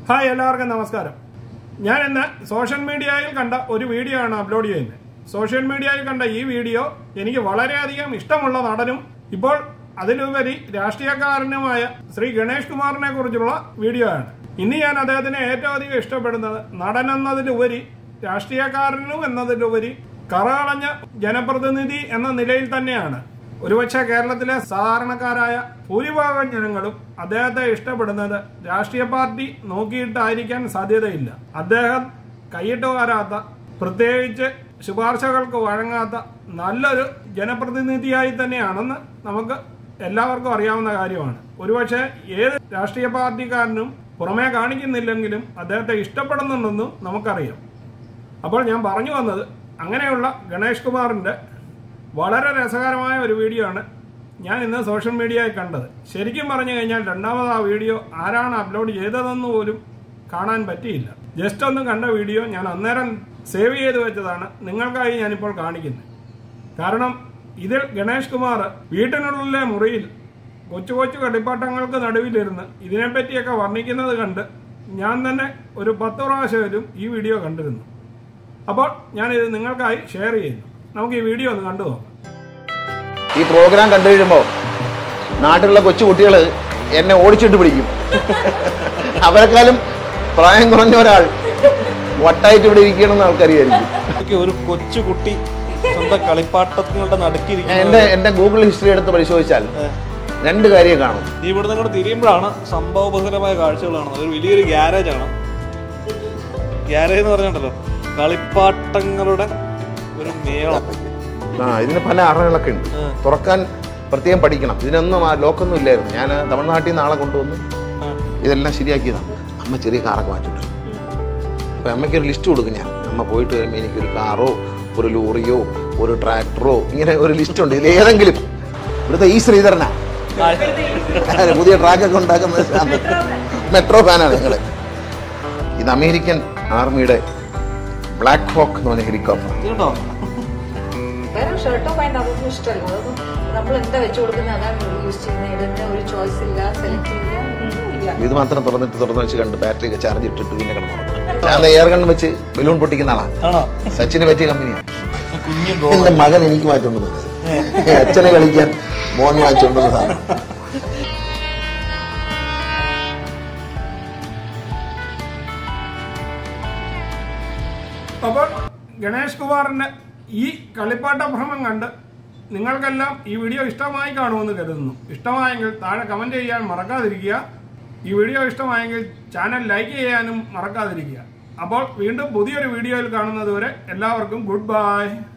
Hi എല്ലാവർക്കും നമസ്കാരം ഞാൻ ഇന്ന് സോഷ്യൽ മീഡിയയിൽ കണ്ട ഒരു വീഡിയോ ആണ് അപ്ലോഡ് ചെയ്യുന്നത് സോഷ്യൽ മീഡിയയിൽ കണ്ട ഈ വീഡിയോ എനിക്ക് വളരെയധികം ഇഷ്ടമുള്ള നടനും ഇപ്പോൾ അതിലുപരി രാഷ്ട്രീയക്കാരനുമായ ശ്രീ ഗണേഷ് കുമാറിനെ കുറിച്ചുള്ള വീഡിയോ ആണ് ഇനി ഞാൻ അദ്ദേഹത്തിനെ ഏറ്റവും അധികം ഇഷ്ടപ്പെടുന്നത് നടൻ എന്നതിലുപരി രാഷ്ട്രീയക്കാരനും എന്നതിലുപരി കറകളഞ്ഞ ജനപ്രതിനിധി എന്ന നിലയിൽ തന്നെയാണ് ഒരുപക്ഷെ കേരളത്തിലെ സാധാരണക്കാരായ ഭൂരിഭാഗം ജനങ്ങളും അദ്ദേഹത്തെ ഇഷ്ടപ്പെടുന്നത് രാഷ്ട്രീയ പാർട്ടി നോക്കിയിട്ടായിരിക്കാൻ സാധ്യതയില്ല അദ്ദേഹം കൈയിട്ട് വരാത്ത പ്രത്യേകിച്ച് ശുപാർശകൾക്ക് വഴങ്ങാത്ത നല്ലൊരു ജനപ്രതിനിധിയായി തന്നെയാണെന്ന് നമുക്ക് എല്ലാവർക്കും അറിയാവുന്ന കാര്യമാണ് ഒരുപക്ഷെ ഏത് രാഷ്ട്രീയ പാർട്ടിക്കാരനും പുറമേ കാണിക്കുന്നില്ലെങ്കിലും അദ്ദേഹത്തെ ഇഷ്ടപ്പെടുന്നുണ്ടെന്നും നമുക്കറിയാം അപ്പോൾ ഞാൻ പറഞ്ഞു വന്നത് അങ്ങനെയുള്ള ഗണേഷ് കുമാറിന്റെ വളരെ രസകരമായ ഒരു വീഡിയോ ആണ് ഞാൻ ഇന്ന് സോഷ്യൽ മീഡിയയിൽ കണ്ടത് ശരിക്കും പറഞ്ഞു കഴിഞ്ഞാൽ രണ്ടാമത് ആ വീഡിയോ ആരാണ് അപ്ലോഡ് ചെയ്തതെന്ന് പോലും കാണാൻ പറ്റിയില്ല ജസ്റ്റ് ഒന്ന് കണ്ട വീഡിയോ ഞാൻ അന്നേരം സേവ് ചെയ്ത് വെച്ചതാണ് നിങ്ങൾക്കായി ഞാനിപ്പോൾ കാണിക്കുന്നത് കാരണം ഇതിൽ ഗണേഷ് കുമാർ വീട്ടിനുള്ളിലെ മുറിയിൽ കൊച്ചു കൊച്ചു കളിപ്പാട്ടങ്ങൾക്ക് നടുവിലിരുന്ന് ഇതിനെപ്പറ്റിയൊക്കെ വർണ്ണിക്കുന്നത് കണ്ട് ഞാൻ തന്നെ ഒരു പത്ത് പ്രാവശ്യമായാലും ഈ വീഡിയോ കണ്ടിരുന്നു അപ്പോൾ ഞാനിത് നിങ്ങൾക്കായി ഷെയർ ചെയ്യുന്നു നമുക്ക് ഈ വീഡിയോ ഒന്ന് കണ്ടു നോക്കാം ഈ പ്രോഗ്രാം കണ്ടു കഴിയുമ്പോൾ നാട്ടിലുള്ള കൊച്ചു കുട്ടികൾ എന്നെ ഓടിച്ചിട്ട് പിടിക്കും അവരെക്കാളും പ്രായം കുറഞ്ഞ ഒരാൾ വട്ടായിട്ട് ഇവിടെ ഇരിക്കണമെന്ന് ആൾക്കറിയായിരിക്കും എനിക്ക് ഒരു കൊച്ചു കുട്ടി സ്വന്തം കളിപ്പാട്ടങ്ങളുടെ ഞാൻ നടുക്കിരിക്കുന്നത് എന്റെ എന്റെ ഗൂഗിൾ ഹിസ്റ്ററി എടുത്ത് പരിശോധിച്ചാൽ രണ്ട് കാര്യം കാണും നീ ഇവിടെ നിന്ന് തിരിയുമ്പോഴാണ് സംഭവബഹുലമായ കാഴ്ചകൾ കാണുന്നത് ഒരു വലിയൊരു ഗ്യാരേജ് ആണ് ഗ്യാരേജ് എന്ന് പറഞ്ഞിട്ടുണ്ടല്ലോ കളിപ്പാട്ടങ്ങളുടെ ഒരു മേളം ആ ഇതിന് പല അറകളൊക്കെ ഉണ്ട് ആ. തുറക്കാൻ പ്രത്യേകം പഠിക്കണം ഇതിനൊന്നും ആ ലോക്കൊന്നും ഇല്ലായിരുന്നു ഞാൻ തമിഴ്നാട്ടിൽ നിന്ന് ആളെ കൊണ്ടുവന്ന് ആ. ഇതെല്ലാം ശരിയാക്കിയതാണ് അമ്മ ചെറിയ കാറൊക്കെ മാറ്റിട്ടുണ്ട് അപ്പൊ അമ്മയ്ക്ക് ഒരു ലിസ്റ്റ് കൊടുക്കും ഞാൻ അമ്മ പോയിട്ട് വരുമ്പോൾ എനിക്കൊരു കാറോ ഒരു ലോറിയോ ഒരു ട്രാക്ടറോ ഇങ്ങനെ ഒരു ലിസ്റ്റ് ഉണ്ട് ഇതിൽ ഏതെങ്കിലും ഇവിടുത്തെ ഈ ശ്രീധരനാ പുതിയ ട്രാക്കൊക്കെ ഉണ്ടാക്കുന്ന മെട്രോ ഫാനാണ് ഞങ്ങള് ഇത് അമേരിക്കൻ ആർമിയുടെ ബ്ലാക്ക് ഹോക്ക് എന്ന് പറഞ്ഞ ഹെലികോപ്റ്റർ ഇതുണ്ടോ വേറെ ഷർട്ടോ പാൻറ് അതൊന്നും ഇഷ്ടമല്ല അതൊന്നും നമ്മൾ എന്താ വെച്ച് കൊടുക്കുന്നത് അതാണ് യൂസ് ചെയ്യുന്നത് ഇടുന്ന ഒരു ചോയ്സ് ഇല്ല സെലക്ട് ചെയ്യില്ല ഒന്നുമില്ല ഇത് മാത്രം തുറന്നിട്ട് തുറന്ന് വെച്ച് കണ്ട് ബാറ്ററി ഒക്കെ ചാർജ് ഇട്ടിട്ട് പിന്നെ കിടന്നു ഞാൻ എയർ ഗൺ വെച്ച് ബലൂൺ പൊട്ടിക്കുന്ന ആളാ ആണോ സച്ചിന് പറ്റിയ കമ്പനിയാണ് കുഞ്ഞു എന്റെ മകൻ എനിക്ക് മാറ്റുന്നത് അച്ഛനെ കളിക്കാൻ മോൻ വാങ്ങിച്ചുകൊണ്ടത് സാധനം അപ്പോൾ ഗണേഷ് കുമാറിന്റെ ഈ കളിപ്പാട്ട ഭ്രമം കണ്ട് നിങ്ങൾക്കെല്ലാം ഈ വീഡിയോ ഇഷ്ടമായി കാണുമെന്ന് കരുതുന്നു ഇഷ്ടമായെങ്കിൽ താഴെ കമന്റ് ചെയ്യാൻ മറക്കാതിരിക്കുക ഈ വീഡിയോ ഇഷ്ടമായെങ്കിൽ ചാനൽ ലൈക്ക് ചെയ്യാനും മറക്കാതിരിക്കുക അപ്പോൾ വീണ്ടും പുതിയൊരു വീഡിയോയിൽ കാണുന്നത് വരെ എല്ലാവർക്കും ഗുഡ് ബൈ